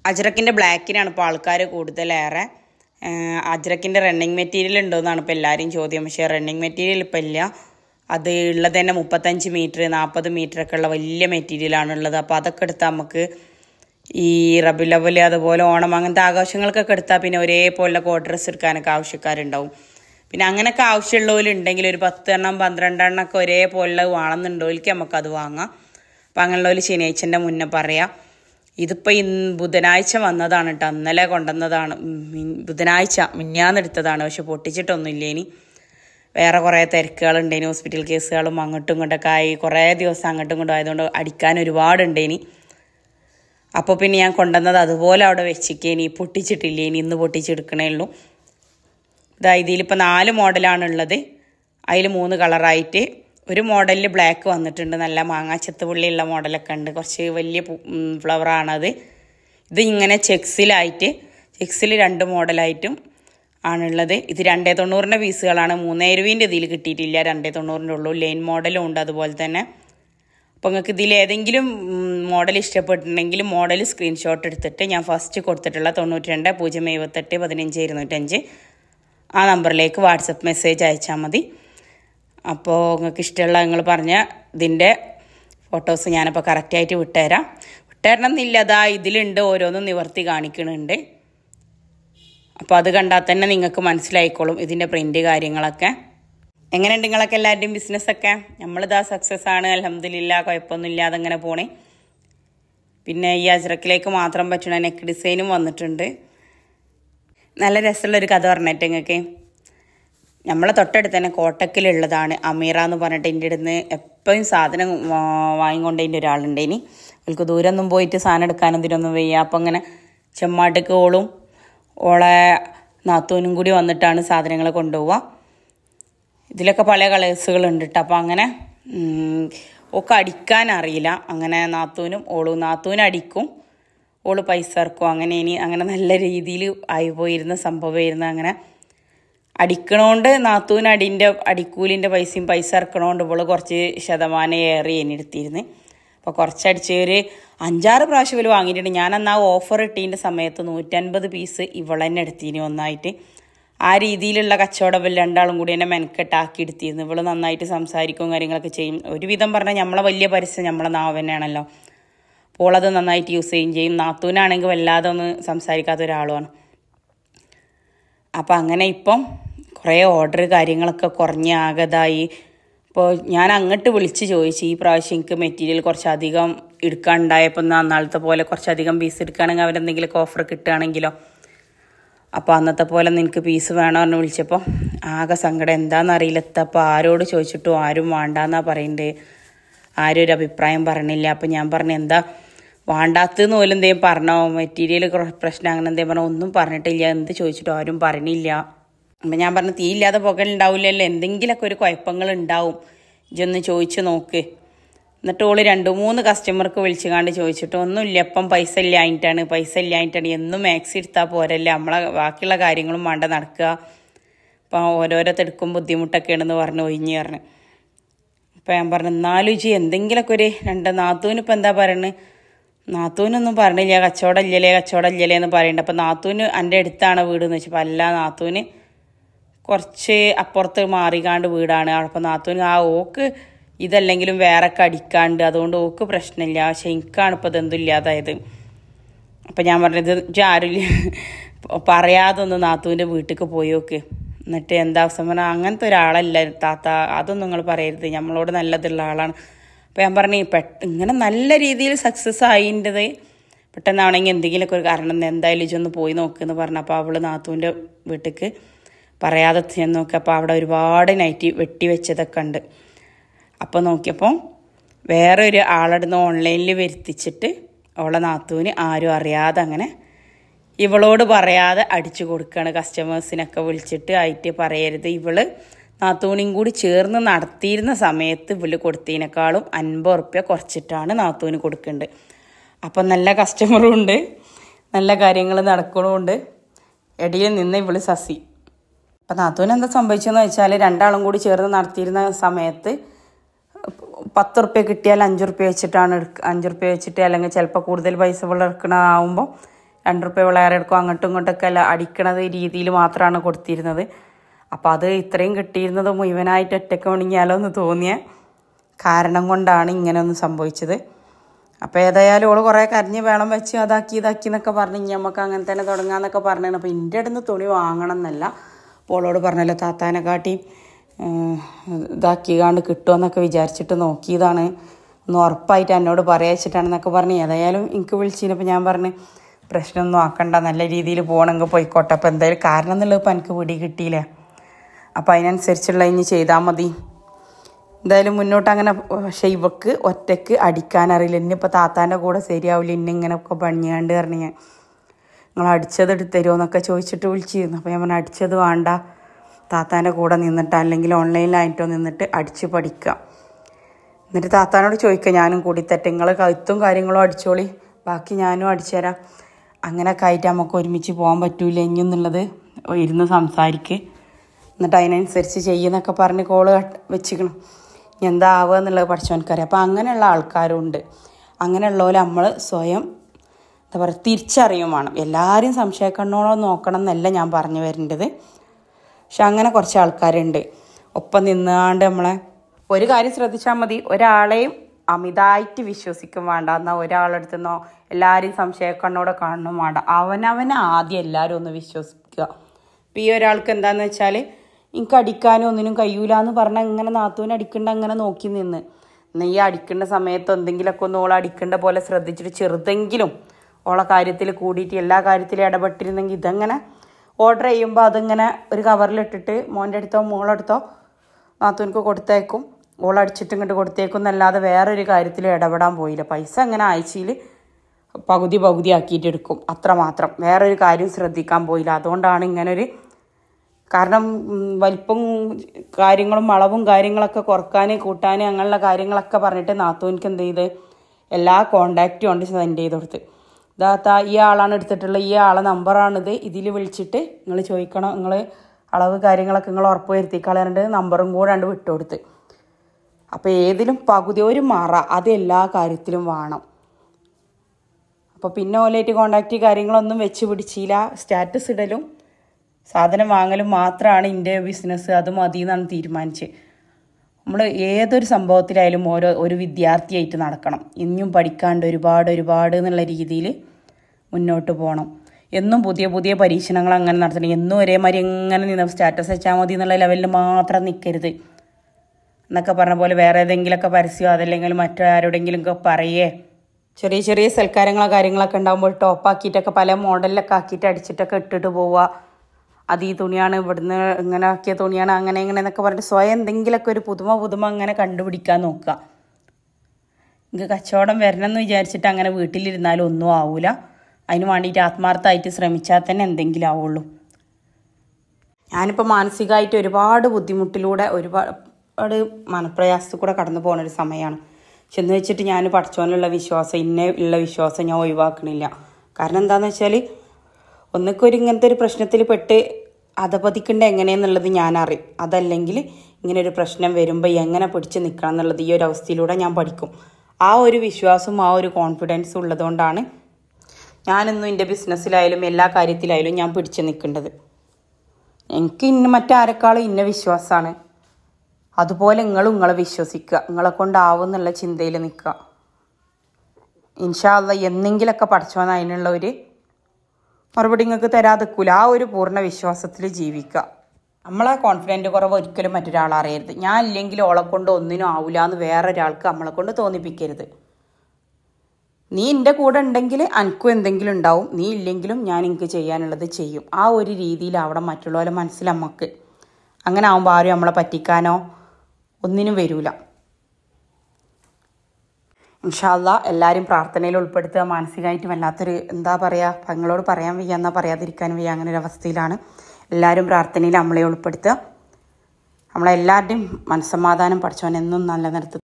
അജ്രക്കിൻ്റെ ബ്ലാക്കിനാണ് ഇപ്പോൾ ആൾക്കാർ കൂടുതലേറെ ഏഹ് അജ്രക്കിൻ്റെ running material ഉണ്ടോയെന്നാണ് ഇപ്പോൾ എല്ലാവരും ചോദ്യം പക്ഷേ റണ്ണിങ് മെറ്റീരിയൽ ഇപ്പം ഇല്ല അത് ഉള്ളത് തന്നെ മുപ്പത്തഞ്ച് മീറ്റർ നാൽപ്പത് മീറ്റർ ഒക്കെ ഉള്ള വലിയ മെറ്റീരിയലാണ് ഉള്ളത് അപ്പോൾ അതൊക്കെ എടുത്താൽ നമുക്ക് ഈ റബി ലവല് അതുപോലെ ഓണം അങ്ങനത്തെ ആഘോഷങ്ങൾക്കൊക്കെ എടുത്താൽ പിന്നെ ഒരേപോലെ കോട്ട് ഡ്രസ്സ് എടുക്കാനൊക്കെ ആവശ്യക്കാരുണ്ടാവും പിന്നെ അങ്ങനെയൊക്കെ ആവശ്യമുള്ളവരുണ്ടെങ്കിൽ ഒരു പത്ത് എണ്ണം പന്ത്രണ്ടെണ്ണം ഒക്കെ ഒരേപോലെ വേണമെന്നുണ്ടോയിലേക്ക് നമുക്കത് വാങ്ങാം അപ്പം അങ്ങനെയുള്ളവർ ശനിയാഴ്ചൻ്റെ മുന്നേ പറയാം ഇതിപ്പോൾ ഇന്ന് ബുധനാഴ്ച വന്നതാണ് കേട്ടോ ഇന്നലെ കൊണ്ടുവന്നതാണ് ഉം, മിൻ- ബുധനാഴ്ച മിന്നാന്നെടുത്തതാണ് പക്ഷെ പൊട്ടിച്ചിട്ടൊന്നുമില്ല ഇനി വേറെ കുറേ തിരക്കുകളുണ്ടേനി ഹോസ്പിറ്റൽ കേസുകളും അങ്ങോട്ടും ഇങ്ങോട്ടൊക്കെ ആയി കുറേ ദിവസം അങ്ങോട്ടും ഇങ്ങോട്ടും ആയതുകൊണ്ട് അടിക്കാൻ ഒരുപാടുണ്ടേനി അപ്പോൾ പിന്നെ ഞാൻ കൊണ്ടുവന്നത് അതുപോലെ അവിടെ വെച്ചിക്കേനി പൊട്ടിച്ചിട്ടില്ല ഇനി ഇന്ന് പൊട്ടിച്ചെടുക്കണേ ഉള്ളൂ ഇതാ ഇതിലിപ്പോൾ നാല് മോഡലാണ് ഉള്ളത് അതിൽ മൂന്ന് കളറായിട്ട് ഒരു മോഡലിൽ ബ്ലാക്ക് വന്നിട്ടുണ്ട് നല്ല മാങ്ങാച്ചത്ത് പുള്ളിയുള്ള മോഡലൊക്കെ ഉണ്ട് കുറച്ച് വലിയ ഫ്ലവറാണത് ഇത് ഇങ്ങനെ ചെക്സിലായിട്ട് ചെക്സിൽ രണ്ട് മോഡലായിട്ടും ആണുള്ളത് ഇത് രണ്ടേ തൊണ്ണൂറിൻ്റെ പീസുകളാണ് മൂന്നേ ഇരുപതിൻ്റെ ഇതിൽ കിട്ടിയിട്ടില്ല രണ്ടേ തൊണ്ണൂറിൻ്റെ ഉള്ളൂ ലൈൻ മോഡലും ഉണ്ട് അതുപോലെ തന്നെ അപ്പോൾ നിങ്ങൾക്ക് ഇതിൽ ഏതെങ്കിലും മോഡൽ ഇഷ്ടപ്പെട്ടിട്ടുണ്ടെങ്കിൽ മോഡൽ സ്ക്രീൻഷോട്ട് എടുത്തിട്ട് ഞാൻ ഫസ്റ്റ് കൊടുത്തിട്ടുള്ള തൊണ്ണൂറ്റി രണ്ട് പൂജ്യം എഴുപത്തെട്ട് പതിനഞ്ച് ഇരുന്നൂറ്റഞ്ച് ആ നമ്പറിലേക്ക് വാട്സപ്പ് മെസ്സേജ് അയച്ചാൽ മതി അപ്പോൾ നിങ്ങൾക്ക് ഇഷ്ടമുള്ള നിങ്ങൾ പറഞ്ഞ ഇതിൻ്റെ ഫോട്ടോസ് ഞാനിപ്പോൾ കറക്റ്റായിട്ട് വിട്ടുതരാം വിട്ടുതരണം എന്നില്ല അതാ ഇതിലുണ്ട് ഓരോന്നും നിവർത്തി കാണിക്കുന്നുണ്ട് അപ്പോൾ അത് കണ്ടാൽ തന്നെ നിങ്ങൾക്ക് മനസ്സിലായിക്കോളും ഇതിൻ്റെ പ്രിൻ്റ് കാര്യങ്ങളൊക്കെ എങ്ങനെയുണ്ട് നിങ്ങളൊക്കെ എല്ലാവരുടെയും ബിസിനസ്സൊക്കെ നമ്മളിതാ സക്സസ് ആണ് അലഹമ്മദില്ല കുഴപ്പമൊന്നുമില്ല അതങ്ങനെ പോണേ പിന്നെ ഈ അജ്രക്കിലേക്ക് മാത്രം പറ്റണ നെക്ക് ഡിസൈനും വന്നിട്ടുണ്ട് നല്ല രസമുള്ളൊരു കഥ പറഞ്ഞിട്ട് നിങ്ങൾക്ക് നമ്മളെ തൊട്ടടുത്ത് തന്നെ കോട്ടക്കിലുള്ളതാണ് അമീറ എന്ന് പറഞ്ഞിട്ട് എൻ്റെ അടുത്ത് എപ്പോഴും സാധനം വാ- വാങ്ങിക്കൊണ്ടതിൻ്റെ ഒരാളുണ്ട് ഇനി അവൾക്ക് ദൂരമൊന്നും പോയിട്ട് സാധനം എടുക്കാനും ഇതിനൊന്നും വയ്യ അപ്പം അങ്ങനെ ചെമ്മാട്ടേക്ക് ഓളും ഓളെ നാത്തൂനും കൂടി വന്നിട്ടാണ് സാധനങ്ങൾ കൊണ്ടുപോവുക ഇതിലൊക്കെ പല കളേഴ്സുകളുണ്ട് കേട്ടോ അപ്പം അങ്ങനെ ഉം, ഒക്കെ അടിക്കാൻ അറിയില്ല അങ്ങനെ നാത്തൂനും ഓളും നാത്തൂനും അടിക്കും ഓള് പൈസ ഇറക്കും അങ്ങനെ ഇനി അങ്ങനെ നല്ല രീതിയിൽ ആയി പോയിരുന്ന സംഭവമായിരുന്നു അങ്ങനെ അടിക്കണോണ്ട് നാത്തൂന് അടിൻ്റെ അടിക്കൂലിൻ്റെ പൈസയും പൈസ ഇറക്കണോണ്ട് ഇവള് കുറച്ച് ശതമാനം ഏറി ഇനി എടുത്തിരുന്നു അപ്പോൾ കുറച്ചടിച്ച് ഒരു അഞ്ചാറ് പ്രാവശ്യം ഇവര് വാങ്ങിയിട്ടുണ്ട് ഞാൻ അന്ന് ആ ഓഫർ ഇട്ടതിൻ്റെ സമയത്ത് നൂറ്റൻപത് പീസ് ഇവൾ തന്നെ എടുത്തിനി ഒന്നായിട്ട് ആ രീതിയിലുള്ള കച്ചവടം ഇവര് രണ്ടാളും കൂടി എന്നെ മെനക്കെട്ടാക്കി എടുത്തിരുന്നു ഇവള് നന്നായിട്ട് സംസാരിക്കും കാര്യങ്ങളൊക്കെ ചെയ്യും ഒരുവിധം പറഞ്ഞാൽ നമ്മളെ വലിയ പരസ്യം നമ്മളെ നാവ് തന്നെയാണല്ലോ അപ്പോൾ അത് നന്നായിട്ട് യൂസ് ചെയ്യും ചെയ്യും നാത്തൂനാണെങ്കിൽ വല്ലാതെ ഒന്ന് സംസാരിക്കാത്ത ഒരാളുമാണ് അപ്പം അങ്ങനെ ഇപ്പം കുറേ ഓർഡർ കാര്യങ്ങളൊക്കെ കുറഞ്ഞ് ആകതായി ഇപ്പോൾ ഞാൻ അങ്ങോട്ട് വിളിച്ച് ചോദിച്ചു ഈ പ്രാവശ്യം എനിക്ക് മെറ്റീരിയൽ കുറച്ചധികം എടുക്കാനുണ്ടായപ്പോൾ നാളത്തെ പോലെ കുറച്ചധികം പീസ് എടുക്കുകയാണെങ്കിൽ അവരെന്തെങ്കിലുമൊക്കെ ഓഫർ കിട്ടുകയാണെങ്കിലോ അപ്പോൾ അന്നത്തെ പോലെ നിനക്ക് പീസ് വേണമെന്ന് പറഞ്ഞ് വിളിച്ചപ്പോൾ ആകെ സങ്കടം എന്താണെന്നറിയില്ല എത്തപ്പോൾ ആരോട് ചോദിച്ചിട്ടും ആരും വേണ്ടാന്നാ പറയുന്നത് ആരും ഒരു അഭിപ്രായം പറഞ്ഞില്ല അപ്പം ഞാൻ പറഞ്ഞു എന്താ വേണ്ടാത്തതെന്ന് പോലും എന്തെങ്കിലും പറഞ്ഞോ മെറ്റീരിയൽ പ്രശ്നം അങ്ങനെ എന്തെങ്കിലും പറഞ്ഞോ ഒന്നും പറഞ്ഞിട്ടില്ല എന്ത് ചോദിച്ചിട്ടും ആരും പറഞ്ഞില്ല അപ്പം ഞാൻ പറഞ്ഞു തീ ഇല്ലാതെ പുകയുണ്ടാവില്ലല്ലോ എന്തെങ്കിലുമൊക്കെ ഒരു കുഴപ്പങ്ങൾ ഉണ്ടാവും ഇജൊന്ന് ചോദിച്ചു നോക്ക് എന്നിട്ട് ഓള് രണ്ട് മൂന്ന് കസ്റ്റമർക്ക് വിളിച്ചുകാണ്ട് ചോദിച്ചിട്ട് ഒന്നുമില്ല ഇപ്പം പൈസ ഇല്ലായിട്ടാണ് പൈസ ഇല്ലായിട്ടാണ് എന്നും മാക്സി എടുത്താൽ പോരല്ലേ നമ്മളെ ബാക്കിയുള്ള കാര്യങ്ങളും വേണ്ട നടക്കുക ഇപ്പം ഓരോരുത്തെടുക്കും ബുദ്ധിമുട്ടൊക്കെയാണെന്ന് പറഞ്ഞ് ഒഴിഞ്ഞ് പറഞ്ഞു അപ്പം ഞാൻ പറഞ്ഞു എന്നാലും ഇജി എന്തെങ്കിലുമൊക്കെ ഒരു രണ്ട് നാത്തൂന് ഇപ്പം എന്താ പറയുന്നത് നാത്തൂനൊന്നും പറഞ്ഞില്ല കച്ചവടം ഇല്ലല്ലേ കച്ചവടം ഇല്ലല്ലേ എന്ന് പറയുന്നുണ്ട് അപ്പം നാത്തൂന് എൻ്റെ അടുത്താണ് വീട് എന്ന് വെച്ചപ്പോൾ അല്ല നാത്തൂന് കുറച്ച് അപ്പുറത്ത് മാറിക്കാണ്ട് വീടാണ് അപ്പം നാത്തൂന് ആ ഓക്ക് ഇതല്ലെങ്കിലും വേറെ അടിക്കാണ്ട് അതുകൊണ്ട് ഓക്ക് പ്രശ്നമില്ല പക്ഷെ എനിക്കാണ് ഇപ്പോൾ ഇതെന്തും ഇല്ലാതായത് അപ്പം ഞാൻ പറഞ്ഞത് ഇജ്ജ് ആരും പറയാതെ ഒന്ന് നാത്തൂൻ്റെ വീട്ടിലേക്ക് പോയി നോക്ക് എന്നിട്ട് എന്താ അവസ്ഥ പറഞ്ഞാൽ അങ്ങനത്തെ ഒരാളല്ല താത്ത അതൊന്നും നിങ്ങൾ പറയരുത് നമ്മളോട് നല്ലതുള്ള ആളാണ് അപ്പം ഞാൻ പറഞ്ഞു പെട്ട ഇങ്ങനെ നല്ല രീതിയിൽ സക്സസ് ആയിൻ്റെത് പെട്ടെന്നാണെങ്കിൽ എന്തെങ്കിലുമൊക്കെ ഒരു കാരണം എന്തായാലും ഇജൊന്ന് പോയി നോക്കുമെന്ന് പറഞ്ഞു അപ്പോൾ അവള് നാത്തൂൻ്റെ വീട്ടിലേക്ക് പറയാതെ ചെന്ന് നോക്കി അപ്പോൾ അവിടെ ഒരുപാട് നൈറ്റി വെട്ടി വെച്ചതൊക്കെ ഉണ്ട് അപ്പോൾ നോക്കിയപ്പോൾ വേറെ ഒരു ആളടുന്ന് ഓൺലൈനിൽ വരുത്തിച്ചിട്ട് അവളെ നാത്തൂന് ആരും അറിയാതെ അങ്ങനെ ഇവളോട് പറയാതെ അടിച്ചു കൊടുക്കുകയാണ് കസ്റ്റമേഴ്സിനൊക്കെ വിളിച്ചിട്ട് ആയിട്ട് പറയരുത് ഇവള് നാത്തൂണിയും കൂടി ചേർന്ന് നടത്തിയിരുന്ന സമയത്ത് ഇവള് കൊടുത്തതിനേക്കാളും അൻപത് ഉറുപ്പ്യ കുറച്ചിട്ടാണ് നാത്തൂന് കൊടുക്കേണ്ടത് അപ്പം നല്ല കസ്റ്റമറും ഉണ്ട് നല്ല കാര്യങ്ങൾ നടക്കണമുണ്ട് ഇടയിൽ നിന്ന് ഇവള് സസി അപ്പം നാത്തൂന് എന്താ സംഭവിച്ചതെന്ന് വെച്ചാൽ രണ്ടാളും കൂടി ചേർന്ന് നടത്തിയിരുന്ന സമയത്ത് പത്ത് റുപ്യ കിട്ടിയാൽ അഞ്ച് റുപ്യ വെച്ചിട്ടാണ് എടുക്ക അഞ്ച് റുപ്യ വെച്ചിട്ട് അല്ലെങ്കിൽ ചിലപ്പോൾ കൂടുതൽ പൈസ ഉള്ള എടുക്കണ ആവുമ്പോൾ രണ്ട് റുപ്യ വിളയാറെ എടുക്കും അങ്ങോട്ടും ഇങ്ങോട്ടൊക്കെ അല്ല അടിക്കണത് രീതിയിൽ മാത്രമാണ് കൊടുത്തിരുന്നത് അപ്പോൾ അത് ഇത്രയും കിട്ടിയിരുന്നത് മുഴുവനായിട്ട് ഒറ്റയ്ക്ക് ഉണങ്ങിയാലോ എന്ന് തോന്നിയ കാരണം കൊണ്ടാണ് ഇങ്ങനെ ഒന്ന് സംഭവിച്ചത് അപ്പോൾ ഏതായാലും ഓള് കുറേ കരഞ്ഞ് വേളം വെച്ച് അതാക്കി ഇതാക്കി എന്നൊക്കെ പറഞ്ഞ് ഇനി നമുക്ക് അങ്ങനെ തന്നെ തുടങ്ങാന്നൊക്കെ പറഞ്ഞു അപ്പോൾ എൻ്റെ അടുത്ത് തുണി വാങ്ങണം എന്നല്ല അപ്പോൾ ഓളോട് പറഞ്ഞല്ലോ താത്താനെ കാട്ടി ഇതാക്കിക്കാണ്ട് കിട്ടുമെന്നൊക്കെ വിചാരിച്ചിട്ട് നോക്കിയതാണ് ഒന്ന് ഉറപ്പായിട്ട് എന്നോട് പറയാച്ചിട്ടാണെന്നൊക്കെ പറഞ്ഞ് ഏതായാലും എനിക്ക് വിളിച്ചിരുന്നപ്പോൾ ഞാൻ പറഞ്ഞ് പ്രശ്നമൊന്നും ആക്കണ്ട നല്ല രീതിയിൽ പോകണമെങ്കിൽ പോയിക്കോട്ടെ അപ്പോൾ എന്തായാലും കാരണം എന്നുള്ളത് ഇപ്പം എനിക്ക് പിടി കിട്ടിയില്ലേ അപ്പോൾ അതിനനുസരിച്ചുള്ള ഇനി ചെയ്താൽ മതി എന്തായാലും മുന്നോട്ട് അങ്ങനെ പക്ഷേ ഇവക്ക് ഒറ്റയ്ക്ക് അടിക്കാനറിയില്ല ഇനിയിപ്പോൾ താത്താൻ്റെ കൂടെ ശരിയാവില്ല ഇന്നെ ഇങ്ങനെയൊക്കെ പണിയാണ്ട് പറഞ്ഞു ഞാൻ നിങ്ങൾ അടിച്ചത് എടുത്തരുമോ എന്നൊക്കെ ചോദിച്ചിട്ട് വിളിച്ചിരുന്നു അപ്പോൾ ഞാൻ പറഞ്ഞു അടിച്ചത് വേണ്ട താത്താൻ്റെ കൂടെ നിന്നിട്ട് അല്ലെങ്കിൽ ഓൺലൈനിലായിട്ടോ നിന്നിട്ട് അടിച്ച് പഠിക്കാം എന്നിട്ട് താത്താനോട് ചോദിക്കുക ഞാനും കൂടി തെറ്റ് നിങ്ങൾ കഴുത്തും കാര്യങ്ങളും അടിച്ചോളി ബാക്കി ഞാനും അടിച്ചുതരാം അങ്ങനെയൊക്കെ ആയിട്ട് നമുക്ക് ഒരുമിച്ച് പോകാൻ പറ്റൂല ഇനിയെന്നുള്ളത് ഇരുന്ന് സംസാരിക്ക് എന്നിട്ട് അതിനനുസരിച്ച് ചെയ്യുന്നൊക്കെ പറഞ്ഞ് കോള് വെച്ചിക്കണം എന്താ ആവുക എന്നുള്ളത് പഠിച്ചവനക്കറിയാം അപ്പോൾ അങ്ങനെയുള്ള ആൾക്കാരുണ്ട് അങ്ങനെയുള്ളവരെ നമ്മൾ സ്വയം എന്താ പറയുക തിരിച്ചറിയും വേണം എല്ലാവരും സംശയക്കണ്ണോളം നോക്കണം എന്നല്ല ഞാൻ പറഞ്ഞു വരേണ്ടത് പക്ഷെ അങ്ങനെ കുറച്ച് ആൾക്കാരുണ്ട് ഒപ്പം നിന്നാണ്ട് നമ്മളെ ഒരു കാര്യം ശ്രദ്ധിച്ചാൽ മതി ഒരാളെയും അമിതമായിട്ട് വിശ്വസിക്കും വേണ്ട എന്നാൽ ഒരാളെടുത്ത് നിന്നോ എല്ലാവരെയും സംശയക്കണ്ണോടെ കാണണം വേണ്ട അവനവനെ ആദ്യം എല്ലാവരും ഒന്ന് വിശ്വസിക്കുക ഇപ്പം ഈ ഒരാൾക്ക് എന്താണെന്ന് വെച്ചാൽ എനിക്ക് അടിക്കാനും ഒന്നിനും കഴിയൂല എന്ന് പറഞ്ഞാൽ ഇങ്ങനെ നാത്തൂന് അടിക്കണ്ട അങ്ങനെ നോക്കി നിന്ന് എന്നാൽ ഈ അടിക്കേണ്ട സമയത്ത് എന്തെങ്കിലുമൊക്കെ ഒന്ന് ഓളെ അടിക്കേണ്ട പോലെ ശ്രദ്ധിച്ചിട്ട് ചെറുതെങ്കിലും ഓളെ കാര്യത്തിൽ കൂടിയിട്ട് എല്ലാ കാര്യത്തിലും ഇടപെട്ടിരുന്നെങ്കിൽ ഇതങ്ങനെ ഓർഡർ ചെയ്യുമ്പോൾ അതിങ്ങനെ ഒരു കവറിലിട്ടിട്ട് മോൻ്റെ അടുത്തോ മോളെടുത്തോ നാത്തൂനക്ക് കൊടുത്തേക്കും ഓളടിച്ചിട്ട് ഇങ്ങോട്ട് കൊടുത്തേക്കും എന്നല്ലാതെ വേറൊരു കാര്യത്തിൽ ഇടപെടാൻ പോയില്ല പൈസ അങ്ങനെ ആഴ്ചയിൽ പകുതി പകുതി ആക്കിയിട്ട് എടുക്കും അത്രമാത്രം വേറൊരു കാര്യം ശ്രദ്ധിക്കാൻ പോയില്ല അതുകൊണ്ടാണ് ഇങ്ങനെ ഒരു കാരണം ഉം, വലിപ്പം കാര്യങ്ങളും അളവും കാര്യങ്ങളൊക്കെ കുറക്കാൻ കൂട്ടാൻ അങ്ങനെയുള്ള കാര്യങ്ങളൊക്കെ പറഞ്ഞിട്ട് നാത്തൂനിക്ക് എന്ത് ചെയ്ത് എല്ലാ കോണ്ടാക്റ്റും ഉണ്ട് സെൻഡ് ചെയ്ത് കൊടുത്ത് ഇതാത്ത ഈ ആളാണ് എടുത്തിട്ടുള്ളത് ഈ ആളെ നമ്പറാണിത് ഇതിൽ വിളിച്ചിട്ട് നിങ്ങൾ ചോദിക്കണം നിങ്ങൾ അളവ് കാര്യങ്ങളൊക്കെ നിങ്ങൾ ഉറപ്പ് വരുത്തി കളയാണ്ട് നമ്പറും കൂടെ കണ്ട് വിട്ടുകൊടുത്ത് അപ്പോൾ ഏതിലും പകുതി ഒരു മറ അത് എല്ലാ കാര്യത്തിലും വേണം അപ്പോൾ പിന്നെ ഓലായിട്ട് കോണ്ടാക്റ്റ് കാര്യങ്ങളൊന്നും വെച്ച് പിടിച്ചില്ല സ്റ്റാറ്റസ് ഇടലും സാധനം വാങ്ങലും മാത്രമാണ് എൻ്റെ ബിസിനസ് അത് മതി എന്നാണ് തീരുമാനിച്ചത് നമ്മൾ ഏതൊരു സംഭവത്തിലായാലും ഓരോ ഒരു വിദ്യാർത്ഥിയായിട്ട് നടക്കണം ഇനിയും പഠിക്കാണ്ട് ഒരുപാട് ഒരുപാട് എന്നുള്ള രീതിയിൽ മുന്നോട്ട് പോകണം എന്നും പുതിയ പുതിയ പരീക്ഷണങ്ങൾ അങ്ങനെ നടത്തണം എന്നും ഒരേമാതിരി എങ്ങനെ നിന്ന് സ്റ്റാറ്റസ് വെച്ചാൽ മതി എന്നുള്ള ലെവലിൽ മാത്രം നിൽക്കരുത് എന്നൊക്കെ പറഞ്ഞ പോലെ വേറെ ഏതെങ്കിലുമൊക്കെ പരസ്യമോ അതല്ലെങ്കിൽ മറ്റാരോടെങ്കിലും ഒക്കെ പറയേ ചെറിയ ചെറിയ സൽക്കാരങ്ങളോ കാര്യങ്ങളൊക്കെ ഉണ്ടാകുമ്പോൾ ടോപ്പാക്കിയിട്ടൊക്കെ പല മോഡലിലൊക്കെ ആക്കിയിട്ട് അടിച്ചിട്ടൊക്കെ ഇട്ടിട്ട് പോവുക അത് ഈ തുണിയാണ് ഇവിടുന്ന് ഇങ്ങനെ ആക്കിയ തുണിയാണ് അങ്ങനെ ഇങ്ങനെ എന്നൊക്കെ പറഞ്ഞിട്ട് സ്വയം എന്തെങ്കിലുമൊക്കെ ഒരു പുതുമ പുതുമ അങ്ങനെ കണ്ടുപിടിക്കാൻ നോക്കുക നിങ്ങൾക്ക് കച്ചവടം വരണം എന്ന് വിചാരിച്ചിട്ട് അങ്ങനെ വീട്ടിലിരുന്നാലും ഒന്നും ആവൂല അതിന് വേണ്ടിയിട്ട് ആത്മാർത്ഥമായിട്ട് ശ്രമിച്ചാൽ തന്നെ എന്തെങ്കിലും ആവുള്ളൂ ഞാനിപ്പോൾ മാനസികമായിട്ട് ഒരുപാട് ബുദ്ധിമുട്ടിലൂടെ ഒരുപാട് മനപ്രയാസത്തിൽ കൂടെ കടന്നു പോകുന്ന ഒരു സമയമാണ് പക്ഷെ എന്ന് വെച്ചിട്ട് ഞാൻ പഠിച്ചോനുള്ള വിശ്വാസം ഇന്ന ഉള്ള വിശ്വാസം ഞാൻ ഒഴിവാക്കണില്ല കാരണം എന്താണെന്ന് വെച്ചാൽ ഒന്നൊക്കെ ഇങ്ങനത്തെ ഒരു പ്രശ്നത്തിൽ പെട്ട് അധപതിക്കേണ്ട എങ്ങനെയെന്നുള്ളത് ഞാൻ അറിയും അതല്ലെങ്കിൽ ഇങ്ങനെ ഒരു പ്രശ്നം വരുമ്പോൾ എങ്ങനെ പിടിച്ച് നിൽക്കണം എന്നുള്ളത് ഈ ഒരു അവസ്ഥയിലൂടെ ഞാൻ പഠിക്കും ആ ഒരു വിശ്വാസവും ആ ഒരു കോൺഫിഡൻസും ഉള്ളതുകൊണ്ടാണ് ഞാനിന്നും എൻ്റെ ബിസിനസ്സിലായാലും എല്ലാ കാര്യത്തിലായാലും ഞാൻ പിടിച്ച് നിൽക്കേണ്ടത് എനിക്ക് ഇന്ന മറ്റാരെക്കാളും ഇന്ന വിശ്വാസമാണ് അതുപോലെ നിങ്ങളും നിങ്ങളെ വിശ്വസിക്കുക നിങ്ങളെ കൊണ്ടാവും എന്നുള്ള ചിന്തയിൽ നിൽക്കുക ഇൻഷാല്ല എന്നെങ്കിലൊക്കെ പഠിച്ചോന്ന് അതിനുള്ള ഒരു മറുപടി നിങ്ങൾക്ക് തരാതിക്കൂല ആ ഒരു പൂർണ്ണ വിശ്വാസത്തിൽ ജീവിക്കുക നമ്മളെ കോൺഫിഡൻറ്റ് കുറവ് ഒരിക്കലും മറ്റൊരാൾ അറിയരുത് ഞാൻ ഇല്ലെങ്കിൽ ഓളെ കൊണ്ട് ഒന്നിനും ആവില്ല എന്ന് വേറൊരാൾക്ക് നമ്മളെ കൊണ്ട് തോന്നിപ്പിക്കരുത് നീ എൻ്റെ കൂടെ ഉണ്ടെങ്കിൽ എനിക്കും എന്തെങ്കിലും ഉണ്ടാവും നീ ഇല്ലെങ്കിലും ഞാൻ എനിക്ക് ചെയ്യാനുള്ളത് ചെയ്യും ആ ഒരു രീതിയിൽ അവിടെ മറ്റുള്ളവരെ മനസ്സിൽ നമുക്ക് അങ്ങനെ ആകുമ്പോൾ ആരും നമ്മളെ പറ്റിക്കാനോ ഒന്നിനും വരൂല ഇൻഷാല്ല എല്ലാവരും പ്രാർത്ഥനയിൽ ഉൾപ്പെടുത്തുക മാനസികമായിട്ട് വല്ലാത്തൊരു എന്താ പറയുക പങ്ങളോട് പറയാൻ വയ്യ എന്നാൽ പറയാതിരിക്കാൻ വയ്യ അങ്ങനെ ഒരു അവസ്ഥയിലാണ് എല്ലാവരും പ്രാർത്ഥനയിൽ നമ്മളെ ഉൾപ്പെടുത്തുക നമ്മളെല്ലാവരുടെയും മനസ്സമാധാനം പഠിച്ചവൻ എന്നും നല്ല നിരത്ത്